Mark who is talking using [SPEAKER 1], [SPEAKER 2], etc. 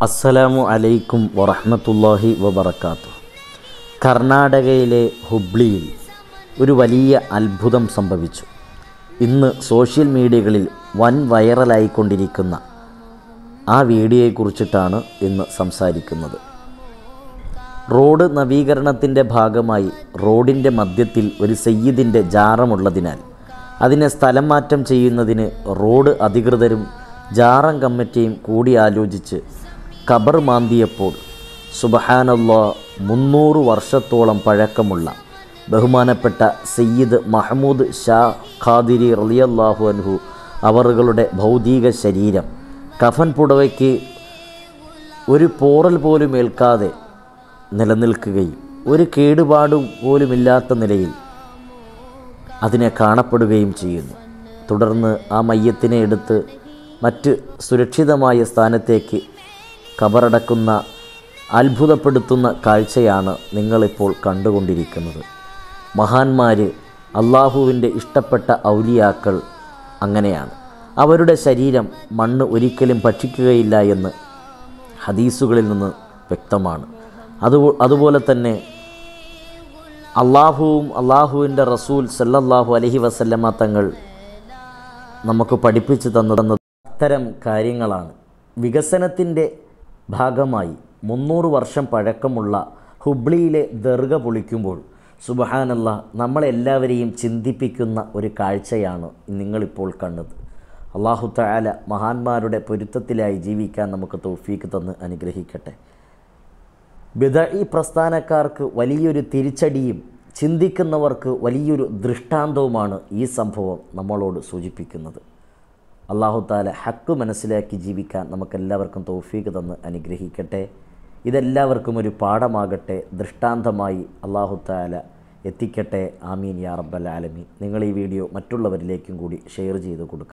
[SPEAKER 1] അസ്സലാമു അലൈക്കും വറഹ്മത്തുള്ളാഹി വബറകാത്തു കർണാടകയിലെ ഹുബ്ലിയിൽ ഒരു വലിയ അത്ഭുതം സംഭവിച്ചു ഇന്ന് സോഷ്യൽ മീഡിയകളിൽ വൻ വൈറലായിക്കൊണ്ടിരിക്കുന്ന ആ വീഡിയോയെക്കുറിച്ചിട്ടാണ് ഇന്ന് സംസാരിക്കുന്നത് റോഡ് നവീകരണത്തിൻ്റെ ഭാഗമായി റോഡിൻ്റെ മധ്യത്തിൽ ഒരു സയ്യിദിൻ്റെ ജാറമുള്ളതിനാൽ അതിനെ സ്ഥലം മാറ്റം ചെയ്യുന്നതിന് റോഡ് അധികൃതരും ജാറം കമ്മിറ്റിയും കൂടിയാലോചിച്ച് കബർ മാന്തിയപ്പോൾ സുബഹാനല്ലാ മുന്നൂറ് വർഷത്തോളം പഴക്കമുള്ള ബഹുമാനപ്പെട്ട സയ്യിദ് മഹമ്മൂദ് ഷാ ഖാദിരി റളിയല്ലാഹു അൻഹു അവറുകളുടെ ഭൗതിക ശരീരം കഫൻ പുടവയ്ക്ക് ഒരു പോറൽ പോലും ഏൽക്കാതെ നിലനിൽക്കുകയും ഒരു കേടുപാടും പോലുമില്ലാത്ത നിലയിൽ അതിനെ കാണപ്പെടുകയും ചെയ്യുന്നു തുടർന്ന് ആ മയ്യത്തിനെ എടുത്ത് മറ്റ് സുരക്ഷിതമായ സ്ഥാനത്തേക്ക് കബറടക്കുന്ന അത്ഭുതപ്പെടുത്തുന്ന കാഴ്ചയാണ് നിങ്ങളിപ്പോൾ കണ്ടുകൊണ്ടിരിക്കുന്നത് മഹാന്മാർ അള്ളാഹുവിൻ്റെ ഇഷ്ടപ്പെട്ട ഔലിയാക്കൾ അങ്ങനെയാണ് അവരുടെ ശരീരം മണ്ണ് ഒരിക്കലും ഭക്ഷിക്കുകയില്ല എന്ന് ഹദീസുകളിൽ നിന്ന് വ്യക്തമാണ് അത് അതുപോലെ തന്നെ അള്ളാഹുവും അള്ളാഹുവിൻ്റെ റസൂൽ സല്ലല്ലാഹു അലഹി വസല്ലമ തങ്ങൾ നമുക്ക് പഠിപ്പിച്ചു തന്നു തന്നത് അത്തരം കാര്യങ്ങളാണ് വികസനത്തിൻ്റെ ഭാഗമായി മുന്നൂറ് വർഷം പഴക്കമുള്ള ഹുബ്ലിയിലെ ദർഗ പൊളിക്കുമ്പോൾ സുബഹാനല്ല നമ്മളെല്ലാവരെയും ചിന്തിപ്പിക്കുന്ന ഒരു കാഴ്ചയാണ് നിങ്ങളിപ്പോൾ കണ്ടത് അള്ളാഹു തആല മഹാന്മാരുടെ പൊരുത്തത്തിലായി ജീവിക്കാൻ നമുക്ക് തൗഫീക്ക് തന്ന് അനുഗ്രഹിക്കട്ടെ ബിദഈ പ്രസ്ഥാനക്കാർക്ക് വലിയൊരു തിരിച്ചടിയും ചിന്തിക്കുന്നവർക്ക് വലിയൊരു ദൃഷ്ടാന്തവുമാണ് ഈ സംഭവം നമ്മളോട് സൂചിപ്പിക്കുന്നത് അള്ളാഹു താല ഹക്ക് മനസ്സിലാക്കി ജീവിക്കാൻ നമുക്കെല്ലാവർക്കും തൗഫീക്ക് തന്ന് അനുഗ്രഹിക്കട്ടെ ഇതെല്ലാവർക്കും ഒരു പാഠമാകട്ടെ ദൃഷ്ടാന്തമായി അള്ളാഹു താല എത്തിക്കട്ടെ ആമീൻ യാ റബ്ബൽ ആലമീൻ നിങ്ങൾ ഈ വീഡിയോ മറ്റുള്ളവരിലേക്കും കൂടി ഷെയർ ചെയ്ത് കൊടുക്കുക